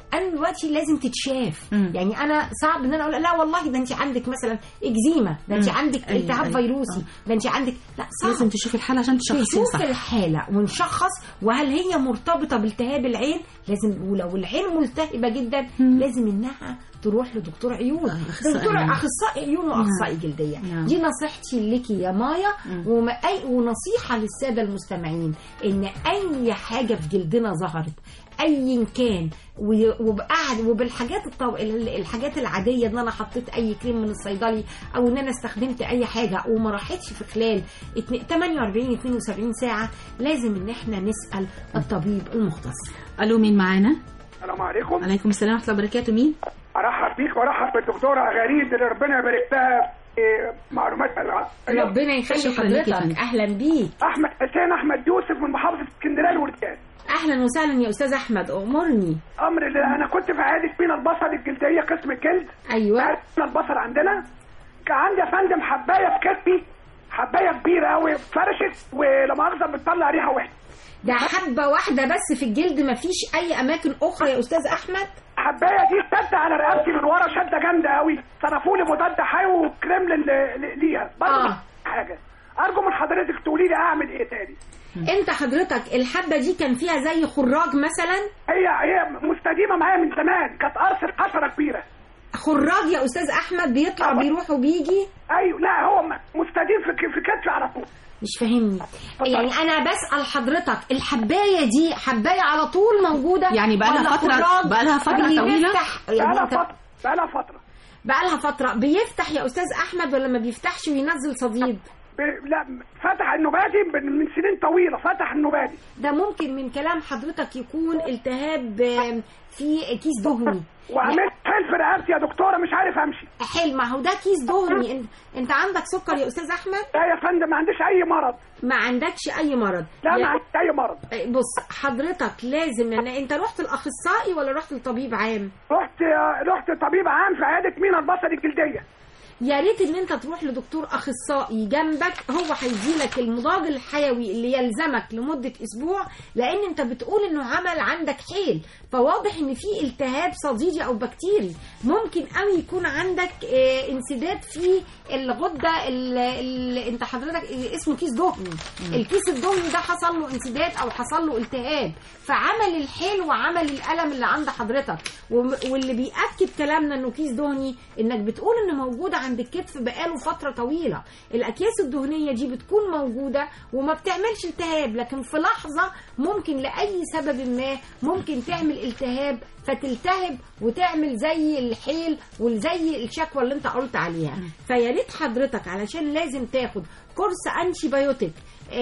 انا دلوقتي لازم تتشاف مم. يعني انا صعب ان انا اقول لا والله ده انت عندك مثلا اكزيما ده انت مم. عندك أيوة، التهاب أيوة. فيروسي ده انت عندك لا صعب لازم تشوفي الحاله عشان تشخصيها نشوف صح الحالة ونشخص وهل هي مرتبطة بالتهاب العين لازم ولو العين ملتهبة جدا مم. لازم انها تروح لدكتور عيون آه، أخصائي دكتور عيون. اخصائي عيون واخصائي جلديه نعم. دي نصيحتي لك يا مايا مم. وما أي ونصيحه للساده المستمعين ان اي حاجه في جلدنا ظهرت ايا كان و- وبقعد وبالحاجات الطو... ال- الحاجات العاديه ان انا حطيت اي كريم من الصيدلي او ان انا استخدمت اي حاجه وما راحتش في خلال اتنين- 48 72 ساعه لازم ان احنا نسال الطبيب المختص الو مين معانا السلام عليكم عليكم السلام ورحمه الله وبركاته مين ارحب بيك وارحب بالدكتوره غريب اللي ربنا يبارك لها في معلومات ربنا يخلي شكراً لك يا فندم. حضرتك اهلا بيك احمد حسين احمد يوسف من محافظه اسكندريه الورديان اهلا وسهلا يا استاذ احمد امرني امر اللي انا كنت في عياده بينا البصل الجلديه قسم الجلد ايوه عياده بينا البصل عندنا كان عندي يا فندم حبايه في كتفي حبايه كبيره قوي فرشت ولا مؤاخذه بتطلع ريحه وحشه ده حبه واحده بس في الجلد مفيش اي اماكن اخرى يا استاذ احمد الحبايه دي شد على رقبتي من ورا شده جامده قوي صرفوا لي مضاد حيوي وكريم لل- ل- ليها برضه آه. حاجه ارجو من حضرتك تقولي لي اعمل ايه تاني انت حضرتك الحبه دي كان فيها زي خراج مثلا هي هي مستديمه معايا من زمان كانت قرص حشره كبيره خراج يا استاذ احمد بيطلع بيروح وبيجي ايوه لا هو م- مستديم في ك- في كتفي على طول مش فاهمني يعني انا بسال حضرتك الحبايه دي حبايه على طول موجوده يعني بقى لها ولا فترة- خراج بقى لها فترة بيفتح- طويلة؟ يعني بقالها انت فتره بقالها فتره بقى لها فتره بيفتح يا استاذ احمد ولا ما بيفتحش وينزل صديد ب- لا فتح النباتي من من سنين طويله فتح النباتي ده ممكن من كلام حضرتك يكون التهاب آم، في كيس دهني وعملت حيل في رقبتي يا دكتوره مش عارف امشي حلو ما هو ده كيس دهني انت, انت عندك سكر يا استاذ احمد لا يا فندم ما عنديش اي مرض ما عندكش اي مرض لا يا- ما عنديش اي مرض بص حضرتك لازم لان انت رحت الاخصائي ولا رحت لطبيب عام رحت رحت طبيب عام في عياده مينا البصل الجلديه يا ريت ان انت تروح لدكتور اخصائي جنبك هو هيديلك المضاد الحيوي اللي يلزمك لمده اسبوع لان انت بتقول انه عمل عندك حيل فواضح ان في التهاب صديدي او بكتيري ممكن قوي يكون عندك آه، انسداد في الغده ال ال انت حضرتك آه، اسمه كيس دهني الكيس الدهني ده حصل له انسداد او حصل له التهاب فعمل الحيل وعمل الالم اللي عند حضرتك وم- واللي بياكد كلامنا انه كيس دهني انك بتقول انه موجود عند الكتف بقاله فتره طويله الاكياس الدهنيه دي بتكون موجوده وما بتعملش التهاب لكن في لحظه ممكن لاي سبب ما ممكن تعمل التهاب فتلتهب وتعمل زي الحيل وزي الشكوى اللي انت قلت عليها فيا ريت حضرتك علشان لازم تاخد كورس انتي بايوتيك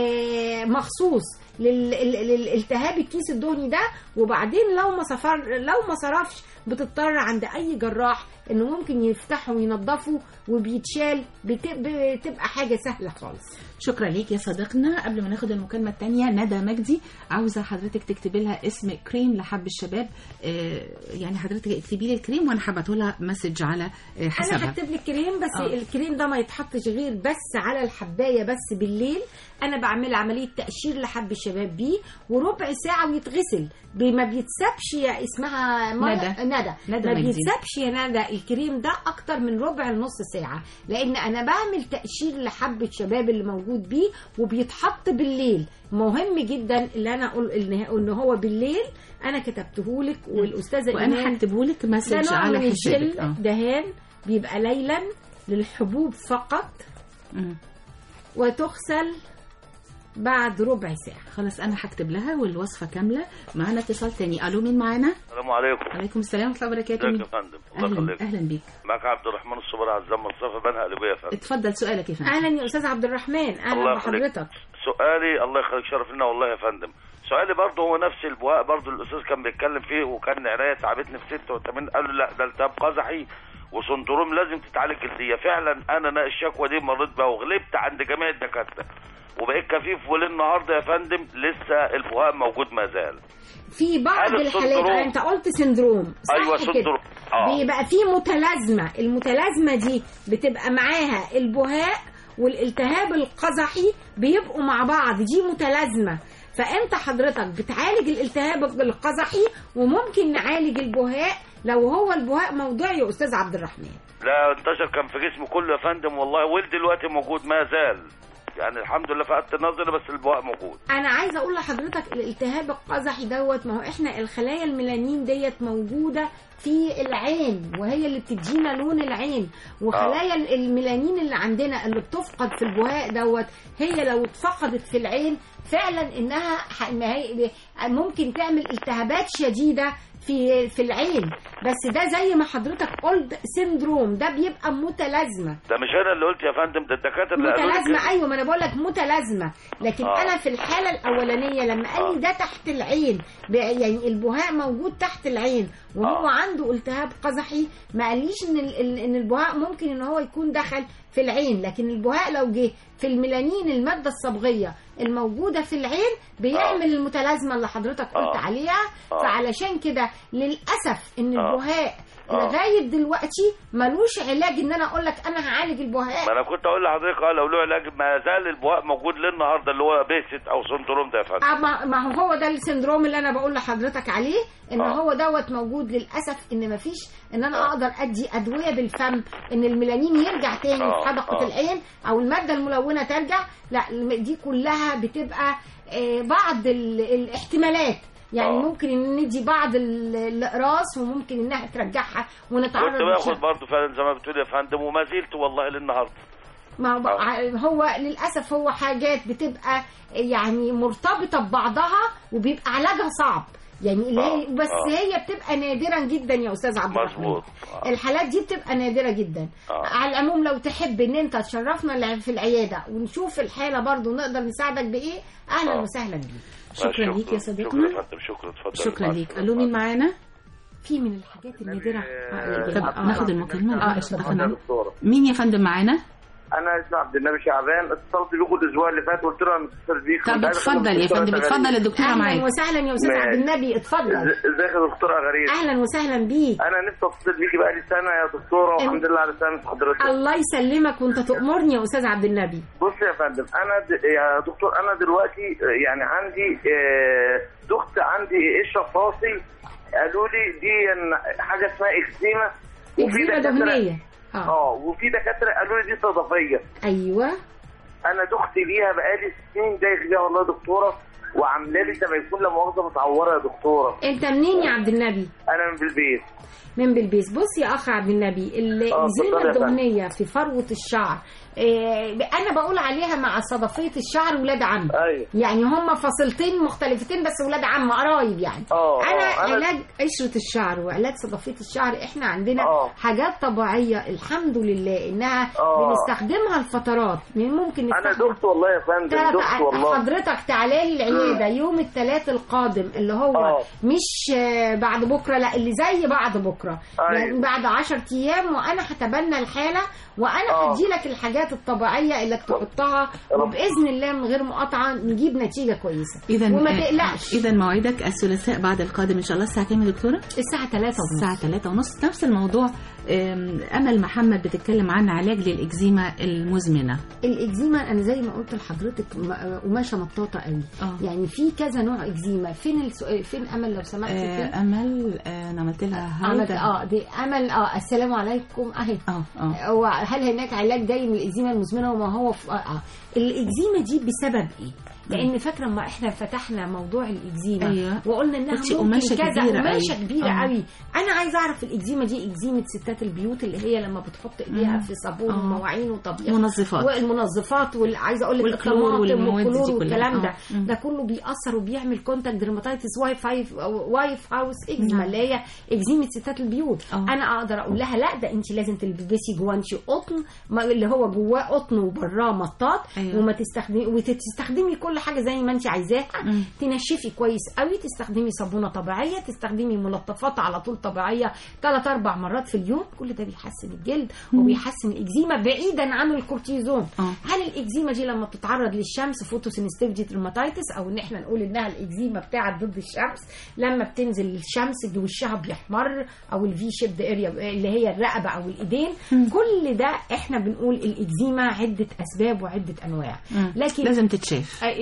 آه، مخصوص لل- لل- للالتهاب الكيس الدهني ده وبعدين لو ما سفر لو ما صرفش بتضطر عند اي جراح انه ممكن يفتحه وينضفه وبيتشال بت- بتبقى حاجه سهله خالص شكرا ليك يا صديقنا قبل ما ناخد المكالمة التانية ندى مجدي عاوزة حضرتك تكتبي لها اسم كريم لحب الشباب آه، يعني حضرتك اكتبي لي الكريم وانا هبعته لها مسج على آه، انا حسابها هكتب لك كريم بس آه. آه. الكريم ده ما يتحطش غير بس على الحبايه بس بالليل انا بعمل عمليه تقشير لحب الشباب بيه وربع ساعه ويتغسل ب- ما بيتسابش يا اسمها ما- ندى. ندى ندى ما مجدي. بيتسابش يا ندى الكريم ده اكتر من ربع لنص ساعه لان انا بعمل تقشير لحب الشباب اللي موجود بيه وبيتحط بالليل مهم جدا اللي انا اقول ان إن هو بالليل انا كتبته لك والاستاذه وانا إيمان هكتبه لك ده مسج نوع على من حسابك الجل اه دهان بيبقى ليلا للحبوب فقط مم. وتغسل بعد ربع ساعة خلاص انا هكتب لها والوصفة كاملة معانا اتصال تاني الو مين معانا السلام عليكم عليكم السلام ورحمة الله وبركاته ازيك مين؟ يا فندم الله اهلا يخليك اهلا بيك معك عبد الرحمن الصبر عزام مصطفى بنها قلبيه يا فندم اتفضل سؤالك يا فندم أهلا يا أستاذ عبد الرحمن الله أهلا يخليك. بحضرتك سؤالي الله يخليك شرف لنا والله يا فندم سؤالي برضه هو نفس البواء برضه الاستاذ كان بيتكلم فيه وكان عينيا تعبتني في 86 قالوا لا ده التهاب قزحي وسندروم لازم تتعالج جلديه فعلا انا نا- الشكوى دي مريت بها وغلبت عند جميع الدكاتره وبقيت كفيف وللنهارده يا فندم لسه البهاء موجود ما زال في بعض هذا الحالات السندروم. آه، أنت قلت سندروم صح أيوة، كده؟ سندروم. آه. بيبقى في متلازمة المتلازمة دي بتبقى معاها البهاء والالتهاب القزحي بيبقوا مع بعض دي متلازمة فانت حضرتك بتعالج الالتهاب القزحي وممكن نعالج البهاء لو هو البهاء موضعي يا استاذ عبد الرحمن لا انتشر كان في جسمي كله يا فندم والله ولد دلوقتي موجود ما زال يعني الحمد لله فقدت نظري بس البواء موجود انا عايزه اقول لحضرتك الالتهاب القزحي دوت ما هو احنا الخلايا الميلانين ديت موجوده في العين وهي اللي بتدينا لون العين وخلايا آه. الميلانين اللي عندنا اللي بتفقد في البهاء دوت هي لو اتفقدت في العين فعلا انها ممكن تعمل التهابات شديده في في العين بس ده زي ما حضرتك قلت سندروم ده بيبقى متلازمه ده مش انا اللي قلت يا فندم ده الدكاتره اللي قالوا لي متلازمه كده. ايوه ما انا بقول لك متلازمه لكن آه. آه. انا في الحاله الاولانيه لما قال لي ده تحت العين ب- يعني البهاء موجود تحت العين وهو آه. عنده التهاب قزحي ما قاليش ان ال- ال- ان البهاء ممكن ان هو يكون دخل في العين لكن البهاء لو جه في الميلانين الماده الصبغيه الموجوده في العين بيعمل المتلازمه اللي حضرتك قلت آه. عليها آه. فعلشان كده للاسف ان آه. البهاء آه. لغايه دلوقتي ملوش علاج ان انا اقول لك انا هعالج البهاء ما انا كنت اقول لحضرتك اه لو له علاج ما زال البواء موجود للنهارده اللي هو بيست او سندروم ده يا فندم آه، ما ما هو هو ده السندروم اللي انا بقول لحضرتك عليه ان آه. هو دوت موجود للاسف ان مفيش ان انا اقدر ادي ادويه بالفم ان الميلانين يرجع تاني آه، في حدقه آه. العين او الماده الملونه ترجع لا الم- دي كلها بتبقى آه، بعض ال- الاحتمالات يعني آه. ممكن إن ندي بعض ال- الاقراص وممكن انها ترجعها ونتعرض كنت باخد للشمس. برضه فعلا زي ما بتقول يا فندم وما زلت والله للنهارده ما هو بقى- هو للاسف هو حاجات بتبقى يعني مرتبطه ببعضها وبيبقى علاجها صعب يعني اللي هي آه، بس آه. هي بتبقى نادرا جدا يا استاذ عبد الرحمن مظبوط آه. الحالات دي بتبقى نادره جدا آه. على العموم لو تحب ان انت تشرفنا الع- في العياده ونشوف الحاله برضو نقدر نساعدك بايه اهلا آه. وسهلا بيك شكرا ليك يا شكرا صديقنا يا فندم شكرا اتفضل شكرا ليك الو مين معانا في من الحاجات النادره آه، طب آه. ناخد المكالمه آه، اه اتفضل. دخلنا دكتورة مين يا فندم معانا انا اسمي عبد النبي شعبان اتصلت بيكم الاسبوع اللي فات قلت له انا متصل بيك طب كنت عايز أخد اتفضل يا الدكتورة فندم غريب. اتفضل الدكتوره اهلا معاك وسهلا يا استاذ ماشي. عبد النبي اتفضل إز- ازيك يا دكتوره غريب اهلا وسهلا بيك انا نفسي اتصل بيكي بقالي سنه يا دكتوره والحمد لله على سلامه حضرتك الله يسلمك وانت تأمرني يا استاذ عبد النبي بص يا فندم انا د... يا دكتور انا دلوقتي آه، يعني عندي آه، دخت عندي قشره في راسي قالوا لي دي إن- حاجه اسمها اكزيما اكزيما دهنيه اه اه وفي دكاتره قالوا لي دي صدفيه ايوه انا دختي ليها بقالي سنين دايخ بيها والله يا دكتوره وعامله لي زي ما يكون لا مؤاخذه متعوره يا دكتوره انت منين يا عبد النبي انا من بالبيت من بلبيس بص يا اخ عبد النبي الانزيمه اتفضل يا فندم. الدهنيه في فروه الشعر إيه انا بقول عليها مع صدفيه الشعر ولاد عم ايوه يعني هم فصيلتين مختلفتين بس ولاد عم قرايب يعني اه انا آه، علاج قشره الشعر وعلاج صدفيه الشعر احنا عندنا آه. حاجات طبيعيه الحمد لله انها آه. بنستخدمها لفترات يعني ممكن انا نستخدم دخت والله يا فندم تلات- دخت والله حضرتك تعالى لي العياده يوم الثلاث القادم اللي هو آه. مش آه، بعد بكره لا اللي زي بعد بكره أيوة. يعني بعد 10 ايام وانا هتبنى الحاله وانا آه. هدي لك الحاجات الطبيعيه اللي تحطها رب. وباذن الله من غير مقاطعه نجيب نتيجه كويسه اذا وما تقلقش اذا موعدك الثلاثاء بعد القادم ان شاء الله الساعه كام يا دكتوره الساعه 3 ونص الساعه 3 ونص نفس الموضوع أم، امل محمد بتتكلم عن علاج للاكزيما المزمنه الاكزيما انا زي ما قلت لحضرتك م- قماشه مطاطه قوي آه. يعني في كذا نوع اكزيما فين السؤال فين امل لو سمحت فين آه امل آه انا عملت لها عملت هاي اه دي امل اه السلام عليكم اهي اه اه هو هل هناك علاج دايم للاكزيما المزمنه وما هو في آه آه. الاكزيما دي بسبب ايه؟ لان فاكره ما احنا فتحنا موضوع الاكزيما أيوة. وقلنا انها قلتي ممكن قماشة كذا كبيرة قماشه أوي. كبيره آه. قوي انا عايزه اعرف الاكزيما دي اكزيما ستات البيوت اللي هي لما بتحط ايديها مم. في صابون آه. ومواعين وطبيعه منظفات والمنظفات وعايزه اقول لك والكلور الطماطم والمواد دي والكلور كلها. والكلام ده آه. مم. ده كله بيأثر وبيعمل كونتاكت درماتيتس واي فايف وايف هاوس اكزيما نعم. اللي هي اكزيما ستات البيوت آه. انا اقدر اقول لها لا ده انت لازم تلبسي جوانتي قطن ما- اللي هو جواه قطن وبراه مطاط أيوة. وما تستخدمي وتستخدمي كل حاجه زي ما انت عايزاها مم. تنشفي كويس قوي تستخدمي صابونه طبيعيه تستخدمي ملطفات على طول طبيعيه ثلاث اربع مرات في اليوم كل ده بيحسن الجلد وبيحسن الاكزيما بعيدا عن الكورتيزون آه. هل الاكزيما دي لما بتتعرض للشمس فوتوسينستيفيتي تروماتايتس او ان احنا نقول انها الاكزيما بتاعت ضد الشمس لما بتنزل الشمس وشها بيحمر او الفي شيبد اريا اللي هي الرقبه او الايدين كل ده احنا بنقول الاكزيما عده اسباب وعده انواع مم. لكن لازم تتشاف آه،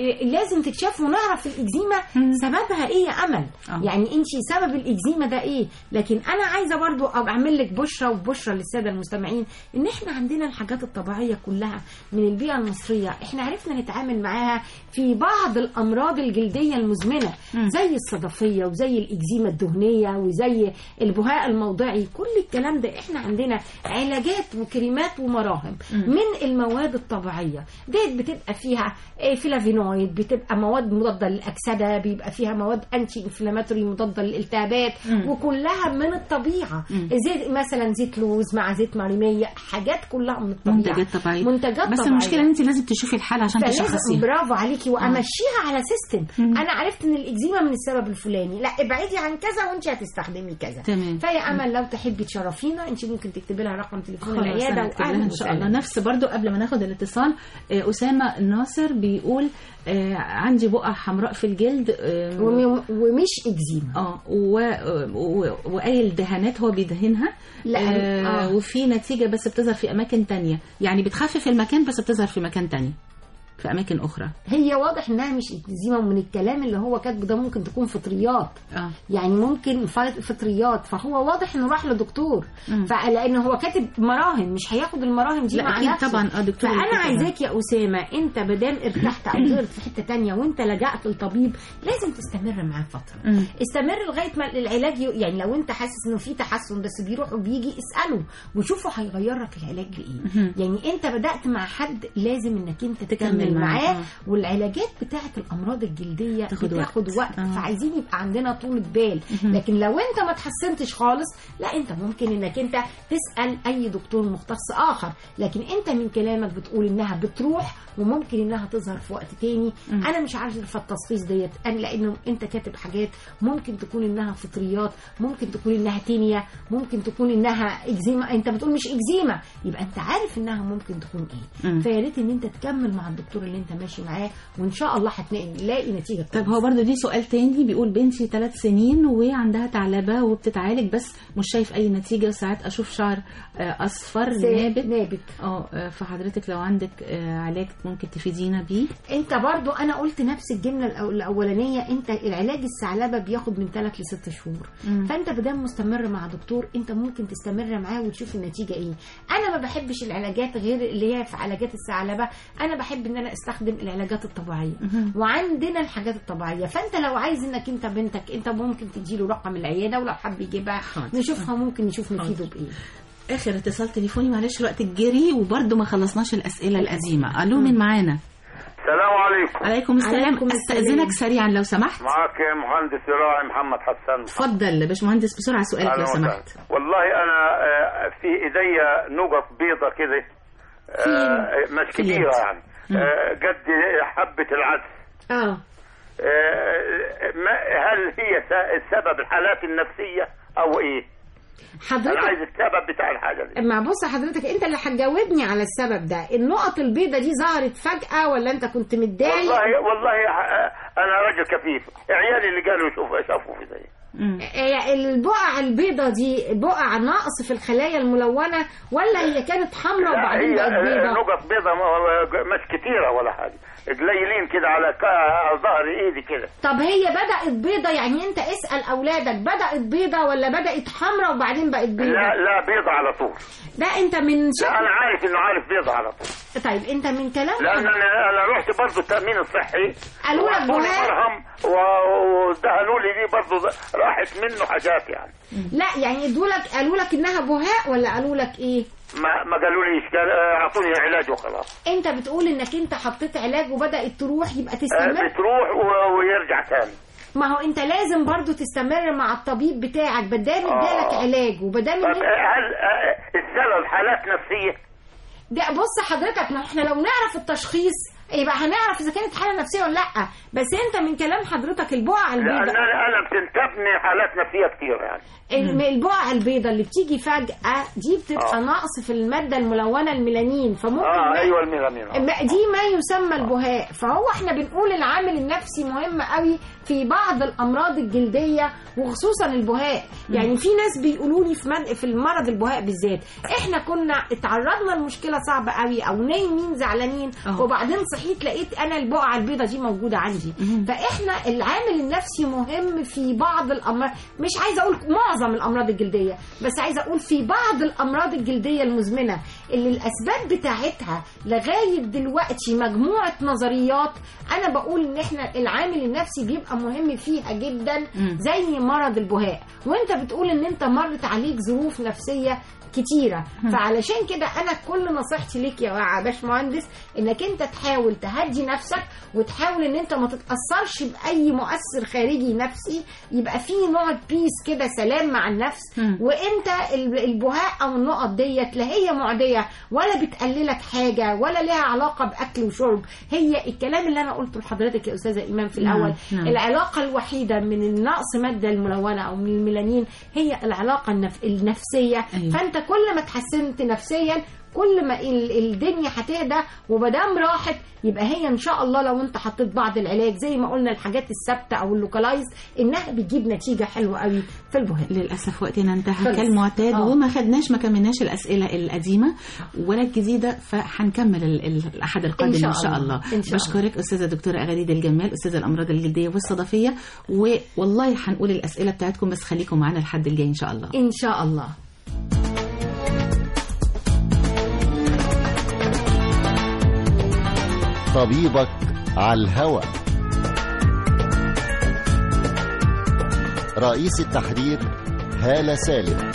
ولازم تتشاف ونعرف الاكزيما سببها ايه يا امل آه. يعني انت سبب الاكزيما ده ايه لكن انا عايزه برضو أبقى اعمل لك بشرى وبشرى للساده المستمعين ان احنا عندنا الحاجات الطبيعيه كلها من البيئه المصريه احنا عرفنا نتعامل معاها في بعض الامراض الجلديه المزمنه زي الصدفيه وزي الاكزيما الدهنيه وزي البهاء الموضعي كل الكلام ده احنا عندنا علاجات وكريمات ومراهم من المواد الطبيعيه ديت بتبقى فيها آه، فلافينويد بتبقى مواد مضاده للاكسده بيبقى فيها مواد انتي انفلاماتوري مضاده للالتهابات وكلها من الطبيعه زيت مثلا زيت لوز مع زيت ماريميه حاجات كلها من الطبيعه منتجات طبيعيه منتجات بس طبيعيه المشكله ان انت لازم تشوفي الحاله عشان فلازم تشخصيها برافو عليكي وامشيها على سيستم انا عرفت ان الاكزيما من السبب الفلاني لا ابعدي عن كذا وانت هتستخدمي كذا تمام. فيا امل لو تحبي تشرفينا انت ممكن تكتبي لها رقم تليفون خلاص العياده هنكتب لها واهلا ان شاء الله وسهلا نفس برضو قبل ما ناخد الاتصال آه، اسامه الناصر بيقول آه، عندي بقع حمراء في الجلد آه، وم- ومش اكزيما اه و... و... واي الدهانات هو بيدهنها لا، آه آه. وفي نتيجه بس بتظهر في اماكن تانية يعني بتخفف المكان بس بتظهر في مكان تاني في اماكن اخرى هي واضح انها مش اكزيما ومن الكلام اللي هو كاتبه ده ممكن تكون فطريات اه يعني ممكن ف- فطريات فهو واضح انه راح لدكتور مم. فلان هو كاتب مراهم مش هياخد المراهم دي لا، مع أكيد نفسه طبعاً، آه، دكتور فانا يكتبها. عايزاك يا اسامه انت بدام ارتحت او ظهرت في حته تانية وانت لجأت للطبيب لازم تستمر معاه فتره مم. استمر لغايه ما العلاج ي... يعني لو انت حاسس انه في تحسن بس بيروح وبيجي اساله وشوفوا هيغير لك العلاج لايه مهم. يعني انت بدات مع حد لازم انك انت تكمل تكمل معاه، معاه آه. والعلاجات بتاعه الامراض الجلديه تاخد بتاخد وقت. وقت, آه. فعايزين يبقى عندنا طولة بال لكن لو انت ما تحسنتش خالص لا انت ممكن انك انت تسال اي دكتور مختص اخر لكن انت من كلامك بتقول انها بتروح وممكن انها تظهر في وقت تاني انا مش عارفه التشخيص ديت انا لانه انت كاتب حاجات ممكن تكون انها فطريات ممكن تكون انها تينيا ممكن تكون انها اكزيما انت بتقول مش اكزيما يبقى انت عارف انها ممكن تكون ايه مم. فيا ريت ان انت تكمل مع الدكتور اللي انت ماشي معاه وان شاء الله هتلاقي نتيجه طب هو برضو دي سؤال تاني بيقول بنتي ثلاث سنين وعندها ثعلبه وبتتعالج بس مش شايف اي نتيجه ساعات اشوف شعر آه، اصفر نابت نابت اه آه، فحضرتك لو عندك آه، علاج ممكن تفيدينا بيه انت برضو انا قلت نفس الجمله الأو- الاولانيه انت العلاج الثعلبه بياخد من 3 ل 6 شهور مم. فانت بدام مستمر مع دكتور انت ممكن تستمر معاه وتشوف النتيجه ايه انا ما بحبش العلاجات غير اللي هي في علاجات الثعلبه انا بحب ان انا استخدم العلاجات الطبيعيه وعندنا الحاجات الطبيعيه فانت لو عايز انك انت بنتك انت ممكن تديله رقم العياده ولو حب يجيبها حاضر. نشوفها ممكن نشوف نفيده بايه اخر اتصال تليفوني معلش الوقت الجري وبرضو ما خلصناش الاسئله القديمه الو من معانا السلام عليكم عليكم السلام عليكم السلام. استاذنك سريعا لو سمحت معك مهندس زراعي محمد حسن اتفضل يا باشمهندس بسرعه سؤالك أهلا لو وسهلا. سمحت والله انا آه، في ايديا نقط بيضة كده آه، مش في اليد. كبيرة يعني آه، قد حبة العدس اه آه، ما- هل هي س- السبب الحالات النفسية او ايه؟ انا حضرتك عايز السبب بتاع الحاجة دي ما بص حضرتك انت اللي هتجاوبني على السبب ده النقط البيضة دي ظهرت فجأة ولا انت كنت متضايق والله والله آه، انا راجل كفيف عيالي اللي قالوا شوفوا شافوا في زي مم. هي البقع البيضة دي بقع نقص في الخلايا الملونة ولا هي كانت حمراء لا وبعدين هي بقت بيضة نقط بيضة ما- مش كتيرة ولا حاجة قليلين كده على كا- ظهر ايدي كده طب هي بدأت بيضة يعني انت اسأل اولادك بدأت بيضة ولا بدأت حمراء وبعدين بقت بيضة لا لا بيضة على طول ده انت من لا شكل انا عارف انه عارف بيضة على طول طيب انت من كلام لان حضرتك- انا انا رحت برضه التامين الصحي قالوا لك وعطوني بهاء؟ مرهم و- ودهنوا لي دي برضه راحت منه حاجات يعني لا يعني ادولك قالوا لك انها بهاء ولا قالوا لك ايه ما ما قالوا ليش قال آه، اعطوني علاج وخلاص انت بتقول انك انت حطيت علاج وبدأت تروح يبقى آه، تستمر بتروح و- ويرجع تاني ما هو انت لازم برضو تستمر مع الطبيب بتاعك بدام آه. ادالك علاج وبدام طب ان آه، هل آه، السبب حالات نفسية ده بص حضرتك ما احنا لو نعرف التشخيص يبقى هنعرف اذا كانت حاله نفسيه ولا لا بس انت من كلام حضرتك البقع لان البيضاء انا انا بتنتابني حالات نفسية كتير يعني الم- البقع البيضاء اللي بتيجي فجاه دي بتبقى آه. نقص في الماده الملونه الميلانين فممكن اه ما- ايوه الميلامين آه. ما- دي ما يسمى البهاء فهو احنا بنقول العامل النفسي مهم قوي في بعض الامراض الجلديه وخصوصا البهاء يعني في ناس بيقولوا لي في مد... في المرض البهاء بالذات احنا كنا اتعرضنا لمشكله صعبه قوي او نايمين زعلانين أه. وبعدين صحيت لقيت انا البقعه البيضاء دي موجوده عندي فاحنا العامل النفسي مهم في بعض الامراض مش عايزه اقول معظم الامراض الجلديه بس عايزه اقول في بعض الامراض الجلديه المزمنه اللي الاسباب بتاعتها لغايه دلوقتي مجموعه نظريات انا بقول ان احنا العامل النفسي بيبقى مهم فيها جدا مم. زي مرض البهاء وانت بتقول ان انت مرت عليك ظروف نفسيه كتيرة فعلشان كده أنا كل نصيحتي ليك يا باشمهندس إنك أنت تحاول تهدي نفسك وتحاول إن أنت ما تتأثرش بأي مؤثر خارجي نفسي يبقى في نوع بيس كده سلام مع النفس مم. وأنت ال- البهاء أو النقط ديت لا هي معدية ولا بتقللك حاجة ولا لها علاقة بأكل وشرب هي الكلام اللي أنا قلته لحضرتك يا أستاذة إيمان في الأول نعم. العلاقة الوحيدة من النقص مادة الملونة أو من الميلانين هي العلاقة النف... النفسية أيوة. فأنت كل ما اتحسنت نفسيا كل ما ال- الدنيا هتهدى ومادام راحت يبقى هي ان شاء الله لو انت حطيت بعض العلاج زي ما قلنا الحاجات الثابته او اللوكالايز انها بتجيب نتيجه حلوه قوي في البهاء للاسف وقتنا انتهى خلص. كالمعتاد آه. وما خدناش ما كملناش الاسئله القديمه ولا الجديده فهنكمل ال- ال- الاحد القادم إن شاء ان شاء الله. الله إن شاء بشكرك استاذه دكتوره اغاريد الجمال استاذه الامراض الجلديه والصدفيه والله هنقول الاسئله بتاعتكم بس خليكم معانا الحد الجاي ان شاء الله ان شاء الله طبيبك على الهوى رئيس التحرير هالة سالم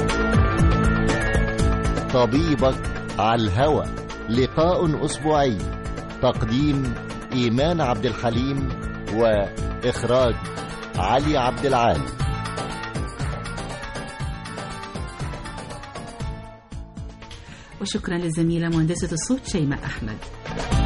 طبيبك على الهوى لقاء أسبوعي تقديم إيمان عبد الحليم وإخراج علي عبد العال وشكرا للزميله مهندسه الصوت شيماء احمد